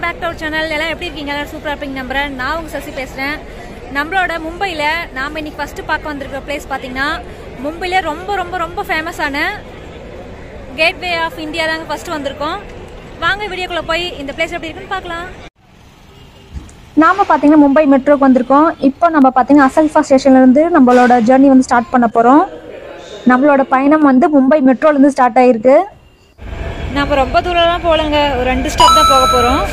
welcome back to our channel எல்லாம் எப்படி இருக்கீங்க எல்லாரும் சூப்பராக இருப்பீங்க நம்புறேன் நான் உங்க சசி பேசுகிறேன் நம்மளோட மும்பையில் நாம் இன்னைக்கு ஃபஸ்ட்டு பார்க்க வந்திருக்கிற பிளேஸ் பார்த்தீங்கன்னா மும்பையில் ரொம்ப ரொம்ப ரொம்ப ஃபேமஸான கேட்வே ஆஃப் இந்தியா தாங்க ஃபஸ்ட்டு வந்திருக்கோம் வாங்க வீடியோக்குள்ளே போய் இந்த பிளேஸ் எப்படி இருக்குன்னு பார்க்கலாம் நாம பார்த்தீங்கன்னா மும்பை மெட்ரோக்கு வந்திருக்கோம் இப்போ நம்ம பார்த்தீங்கன்னா அசல்ஃபா ஸ்டேஷன்லேருந்து நம்மளோட ஜேர்னி வந்து ஸ்டார்ட் பண்ண போகிறோம் நம்மளோட பயணம் வந்து மும்பை மெட்ரோலேருந்து ஸ்டார்ட் ஆகிருக்கு நம்ம ரொம்ப தூரம்லாம் போகலங்க ஒரு ரெண்டு ஸ்டாப் தான் போக போகிறோம்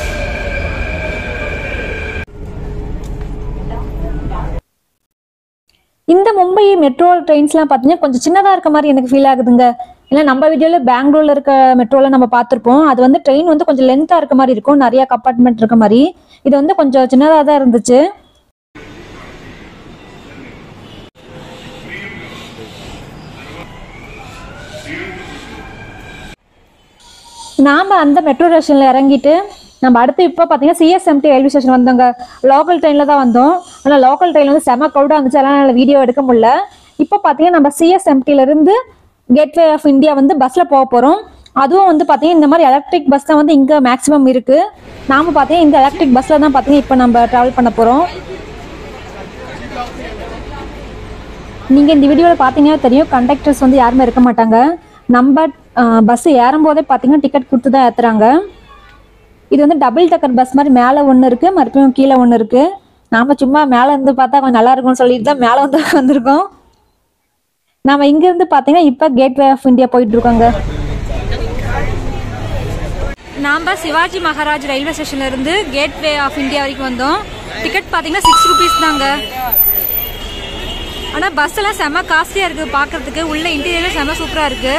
இந்த மும்பை மெட்ரோ ட்ரெயின்ஸ்லாம் பார்த்தீங்கன்னா கொஞ்சம் சின்னதாக இருக்க மாதிரி எனக்கு ஃபீல் ஆகுதுங்க இல்லை நம்ம வீடியோவில் பெங்களூர்ல இருக்க மெட்ரோவில் நம்ம பார்த்துருப்போம் அது வந்து ட்ரெயின் வந்து கொஞ்சம் லென்த்தாக இருக்க மாதிரி இருக்கும் நிறைய கம்பார்ட்மெண்ட் இருக்க மாதிரி இது வந்து கொஞ்சம் சின்னதாக தான் இருந்துச்சு நாம அந்த மெட்ரோ ஸ்டேஷனில் இறங்கிட்டு நம்ம அடுத்து இப்போ பார்த்தீங்கன்னா சிஎஸ்எம்டி ரயில்வே ஸ்டேஷன் வந்தோங்க லோக்கல் ட்ரெயினில் தான் வந்தோம் ஆனால் லோக்கல் ட்ரெயின் வந்து செம க்ரௌடாக இருந்துச்சு அதனால் என்னால் வீடியோ எடுக்க முடியல இப்போ பார்த்தீங்கன்னா நம்ம சிஎஸ்எம்டில இருந்து கேட்வே ஆஃப் இந்தியா வந்து பஸ்ஸில் போக போகிறோம் அதுவும் வந்து பார்த்தீங்கன்னா இந்த மாதிரி எலக்ட்ரிக் பஸ் தான் வந்து இங்கே மேக்ஸிமம் இருக்குது நாம பார்த்தீங்கன்னா இந்த எலக்ட்ரிக் பஸ்ஸில் தான் பார்த்தீங்கன்னா இப்போ நம்ம ட்ராவல் பண்ண போகிறோம் நீங்கள் இந்த வீடியோவில் பார்த்தீங்கன்னா தெரியும் கண்டக்டர்ஸ் வந்து யாருமே இருக்க மாட்டாங்க நம்ம பஸ் ஏறும்போதே பார்த்தீங்கன்னா டிக்கெட் கொடுத்து தான் ஏற்றுறாங்க இது வந்து டபுள் டக்கர் பஸ் மாதிரி மேலே ஒன்று இருக்குது மறுபடியும் கீழே ஒன்று இருக்குது நாம சும்மா மேலே இருந்து பார்த்தா கொஞ்சம் நல்லா இருக்கும்னு சொல்லிட்டு தான் மேலே வந்து வந்திருக்கோம் நாம இங்கேருந்து பார்த்தீங்கன்னா இப்போ கேட்வே ஆஃப் இந்தியா போயிட்டு இருக்கோங்க நாம் சிவாஜி மகாராஜ் ரயில்வே ஸ்டேஷன்ல இருந்து கேட்வே ஆஃப் இந்தியா வரைக்கும் வந்தோம் டிக்கெட் பார்த்தீங்கன்னா சிக்ஸ் ருபீஸ் தாங்க ஆனால் பஸ் எல்லாம் செம காஸ்ட்லியாக இருக்குது பார்க்கறதுக்கு உள்ள இன்டீரியர்லாம் செம சூப்பராக இருக்கு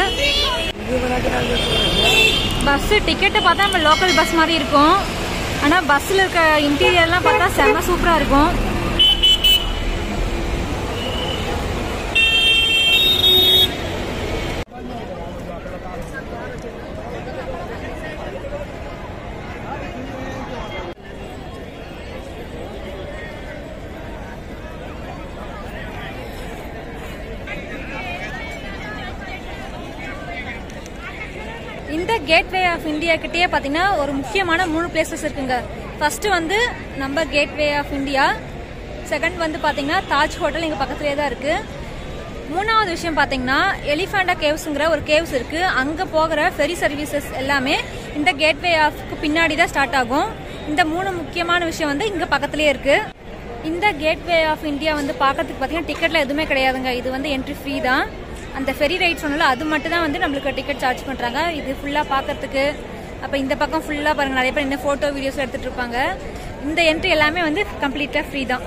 பஸ் டிக்கெட்டை பார்த்தா நம்ம லோக்கல் பஸ் மாதிரி இருக்கும் ஆனால் பஸ்ஸில் இருக்க இன்டீரியர்லாம் பார்த்தா செம சூப்பராக இருக்கும் இந்த கேட்வே ஆஃப் இந்தியா கிட்டேயே பார்த்தீங்கன்னா ஒரு முக்கியமான மூணு பிளேசஸ் இருக்குங்க ஃபர்ஸ்ட் வந்து நம்ம கேட்வே ஆஃப் இந்தியா செகண்ட் வந்து பார்த்தீங்கன்னா தாஜ் ஹோட்டல் இங்கே பக்கத்துலேயே தான் இருக்கு மூணாவது விஷயம் பார்த்தீங்கன்னா எலிஃபேண்டா கேவ்ஸுங்கிற ஒரு கேவ்ஸ் இருக்கு அங்கே போகிற ஃபெரி சர்வீசஸ் எல்லாமே இந்த கேட்வே ஆஃப்க்கு பின்னாடி தான் ஸ்டார்ட் ஆகும் இந்த மூணு முக்கியமான விஷயம் வந்து இங்கே பக்கத்துலேயே இருக்கு இந்த கேட்வே ஆஃப் இந்தியா வந்து பார்க்கறதுக்கு பார்த்தீங்கன்னா டிக்கெட்ல எதுவுமே கிடையாதுங்க இது வந்து என்ட்ரி ஃப்ரீ தான் அந்த ஃபெரி ரைட் சொன்னால அது மட்டும் தான் வந்து நம்மளுக்கு டிக்கெட் சார்ஜ் பண்ணுறாங்க இது ஃபுல்லாக பார்க்கறதுக்கு அப்போ இந்த பக்கம் ஃபுல்லாக பாருங்க நிறைய பேர் இந்த ஃபோட்டோ வீடியோஸ் எடுத்துட்டு இருப்பாங்க இந்த என்ட்ரி எல்லாமே வந்து கம்ப்ளீட்டாக ஃப்ரீ தான்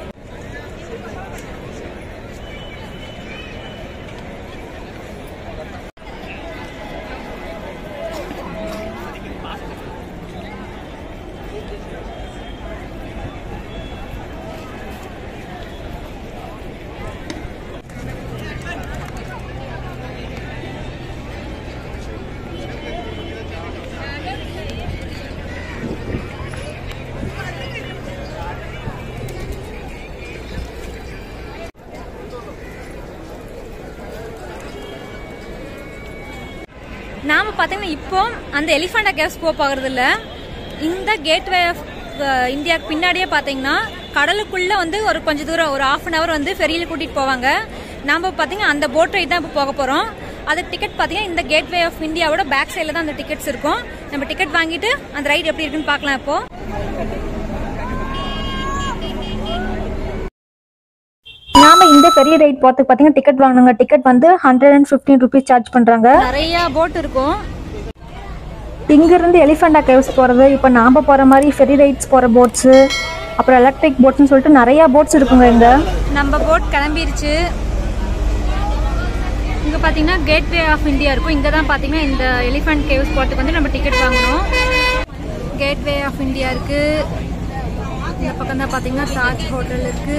நாம பார்த்தீங்கன்னா இப்போ அந்த எலிஃபண்டா கேவ்ஸ் போக போகிறது இல்ல இந்த கேட்வே ஆஃப் இந்தியாவுக்கு பின்னாடியே பார்த்தீங்கன்னா கடலுக்குள்ள வந்து ஒரு கொஞ்ச தூரம் ஒரு ஆஃப் அன் ஹவர் வந்து ஃபெரியில் கூட்டிட்டு போவாங்க நாம பார்த்தீங்கன்னா அந்த போட் ரைட் தான் இப்போ போக போகிறோம் அது டிக்கெட் பார்த்தீங்கன்னா இந்த கேட்வே ஆஃப் இந்தியாவோட பேக் சைடில் தான் அந்த டிக்கெட்ஸ் இருக்கும் நம்ம டிக்கெட் வாங்கிட்டு அந்த ரைட் எப்படி இருக்குன்னு பார்க்கலாம் இப்போ நாம இந்த ஃபெரி ரைட் போகிறதுக்கு பார்த்தீங்கன்னா டிக்கெட் வாங்கினாங்க டிக்கெட் வந்து hundred and fifteen rupees charge பண்ணுறாங்க நிறைய போட் இருக்கும் இங்கிருந்து எலிஃபண்டா கேவ்ஸ் போகிறது இப்போ நாம் போகிற மாதிரி ஃபெரி ரைட்ஸ் போகிற போட்ஸு அப்புறம் எலக்ட்ரிக் போட்ஸ்னு சொல்லிட்டு நிறையா போட்ஸ் இருக்குங்க இங்கே நம்ம போட் கிளம்பிருச்சு இங்க பாத்தீங்கன்னா கேட்வே ஆஃப் இந்தியா இருக்கும் இங்க தான் பாத்தீங்கன்னா இந்த எலிஃபண்ட் கேவ்ஸ் போறதுக்கு வந்து நம்ம டிக்கெட் வாங்கணும் கேட்வே ஆஃப் இந்தியா இருக்கு இந்த பக்கம் தான் பாத்தீங்கன்னா தாஜ் ஹோட்டல் இருக்கு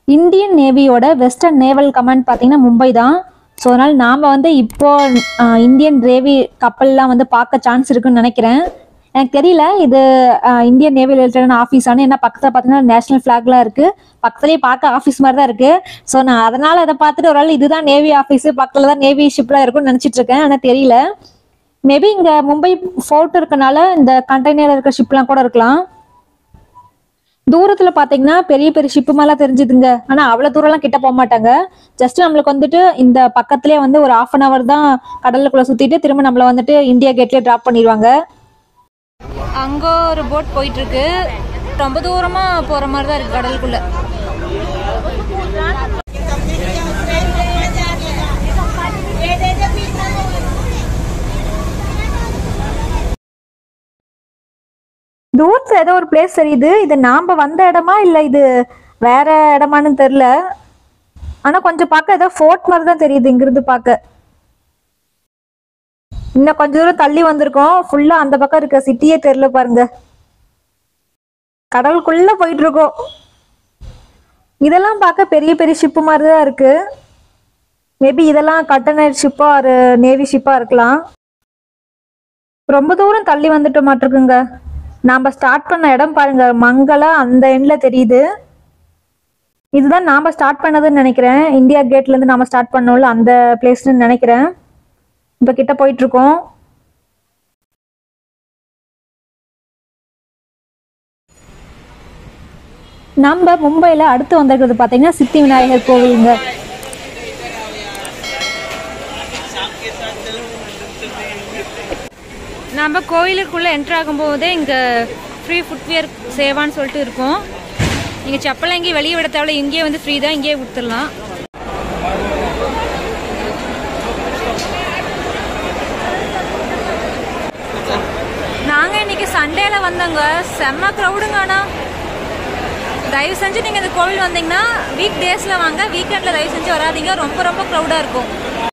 இந்தியன் நேவியோட வெஸ்டர்ன் நேவல் கமாண்ட் பார்த்தீங்கன்னா மும்பை தான் ஸோ அதனால் நாம் வந்து இப்போ ஆஹ், இந்தியன் நேவி கப்பல்லாம் வந்து பார்க்க சான்ஸ் இருக்குன்னு நினைக்கிறேன் எனக்கு தெரியல இது ஆஹ், இந்தியன் நேவி ரிலேட்டடான ஆஃபீஸானு ஏன்னா பக்கத்தில் பார்த்தீங்கன்னா நேஷனல் ஃப்ளாக்லாம் இருக்குது பக்கத்துலேயே பார்க்க ஆஃபீஸ் மாதிரி தான் இருக்குது ஸோ நான் அதனால் அதை பார்த்துட்டு ஒரு ஆள் இதுதான் நேவி ஆஃபீஸு பக்கத்தில் தான் நேவி ஷிப்லாம் இருக்கும்னு நினச்சிட்டு இருக்கேன் ஆனால் தெரியல மேபி இங்கே மும்பை ஃபோர்ட் இருக்கனால இந்த கண்டெய்னர் இருக்க ஷிப்லாம் கூட இருக்கலாம் தூரத்துல பாத்தீங்கன்னா பெரிய பெரிய ஷிப்பு மேலாம் தெரிஞ்சுதுங்க ஆனா அவ்வளவு தூரம்லாம் கிட்ட போக மாட்டாங்க ஜஸ்ட் நம்மளுக்கு வந்துட்டு இந்த பக்கத்துலயே வந்து ஒரு half அன் hour தான் கடலுக்குள்ள சுத்திட்டு திரும்ப நம்மள வந்துட்டு இந்தியா கேட்லயே டிராப் பண்ணிடுவாங்க அங்க ஒரு போட் போயிட்டு இருக்கு ரொம்ப தூரமா போற மாதிரி தான் இருக்கு கடலுக்குள்ள தூரத்துல ஏதோ ஒரு பிளேஸ் தெரியுது இது நாம வந்த இடமா இல்ல இது வேற இடமான்னு தெரியல ஆனா கொஞ்சம் பார்க்க ஏதோ ஃபோர்ட் மாதிரி தான் தெரியுது இங்கிருந்து பார்க்க இன்னும் கொஞ்ச தூரம் தள்ளி வந்திருக்கோம் ஃபுல்லா அந்த பக்கம் இருக்க சிட்டியே தெரியல பாருங்க கடலுக்குள்ள போயிட்டு இருக்கோம் இதெல்லாம் பார்க்க பெரிய பெரிய ஷிப்பு மாதிரி தான் இருக்கு மேபி இதெல்லாம் கண்டெய்னர் ஷிப்பா ஒரு நேவி ஷிப்பா இருக்கலாம் ரொம்ப தூரம் தள்ளி வந்துட்டு மாட்டிருக்குங்க நாம ஸ்டார்ட் பண்ண இடம் பாருங்க மங்களா அந்த எண்ட்ல தெரியுது இதுதான் நாம ஸ்டார்ட் பண்ணதுன்னு நினைக்கிறேன் இந்தியா கேட்ல இருந்து நாம ஸ்டார்ட் பண்ணோம்ல அந்த பிளேஸ்னு நினைக்கிறேன் இப்ப கிட்ட போயிட்டு இருக்கோம் நம்ம மும்பையில் அடுத்து வந்திருக்கிறது பார்த்தீங்கன்னா சித்தி விநாயகர் கோவிலுங்க நம்ம கோயிலுக்குள்ள என்டர் ஆகும்போதே இங்க ஃப்ரீ ஃபுட்வேர் சேவான்னு சொல்லிட்டு இருக்கும் நீங்க செப்பல் எங்கேயும் வெளியே விட தேவையில்ல இங்கேயே வந்து ஃப்ரீ தான் இங்கேயே கொடுத்துடலாம் நாங்க இன்னைக்கு சண்டேல வந்தோங்க செம்ம க்ரௌடுங்க ஆனா தயவு செஞ்சு நீங்க இந்த கோவில் வந்தீங்கன்னா வீக் டேஸ்ல வாங்க வீக்கெண்ட்ல தயவு செஞ்சு வராதீங்க ரொம்ப ரொம்ப க்ரௌடா இருக்கும்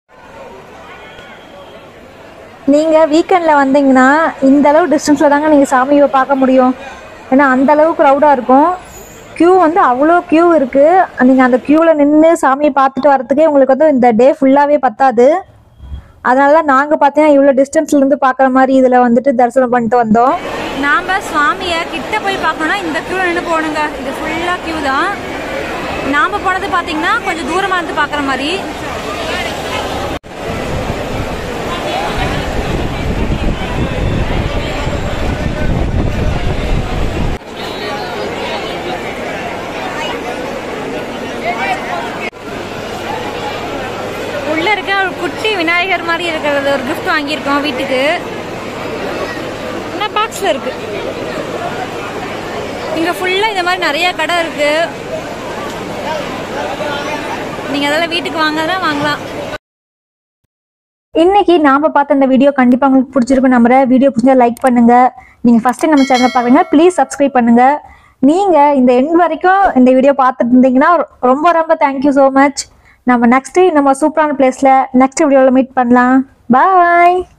நீங்க வீக்கெண்ட்ல வந்தீங்கன்னா இந்த அளவு டிஸ்டன்ஸ்ல தாங்க நீங்க சாமியை பார்க்க முடியும் ஏன்னா அந்த அளவு க்ரௌடா இருக்கும் கியூ வந்து அவ்வளோ கியூ இருக்கு நீங்க அந்த கியூல நின்று சாமியை பார்த்துட்டு வரதுக்கே உங்களுக்கு வந்து இந்த டே ஃபுல்லாவே பத்தாது அதனால தான் நாங்க பார்த்தீங்கன்னா இவ்வளோ டிஸ்டன்ஸ்ல இருந்து பார்க்குற மாதிரி இதுல வந்துட்டு தரிசனம் பண்ணிட்டு வந்தோம் நாம சுவாமியை கிட்ட போய் பார்க்கணும்னா இந்த கியூ நின்று போகணுங்க இது ஃபுல்லா கியூ தான் நாம போனது பாத்தீங்கன்னா கொஞ்சம் தூரமா இருந்து பார்க்குற மாதிரி உள்ள இருக்க ஒரு குட்டி விநாயகர் மாதிரி இருக்கிறது ஒரு gift வாங்கியிருக்கோம் வீட்டுக்கு ஆனால் பாக்ஸில் இருக்கு இங்க ஃபுல்லா இந்த மாதிரி நிறைய கடை இருக்கு நீங்க அதெல்லாம் வீட்டுக்கு வாங்கினா வாங்கலாம் இன்னைக்கு நாம பார்த்த இந்த வீடியோ கண்டிப்பா உங்களுக்கு பிடிச்சிருக்கும் நம்புறேன் வீடியோ பிடிச்சா லைக் பண்ணுங்க நீங்க ஃபர்ஸ்ட் நம்ம சேனல் பாருங்க ப்ளீஸ் சப்ஸ்கிரைப் பண்ணுங்க நீங்க இந்த எண்ட் வரைக்கும் இந்த வீடியோ பார்த்துட்டு இருந்தீங்கன்னா ரொம்ப ரொம்ப தேங்க்யூ ஸோ மச் நம்ம நெக்ஸ்ட் நம்ம சூப்பரான பிளேஸ்ல நெக்ஸ்ட் வீடியோவில் மீட் பண்ணலாம் பாய்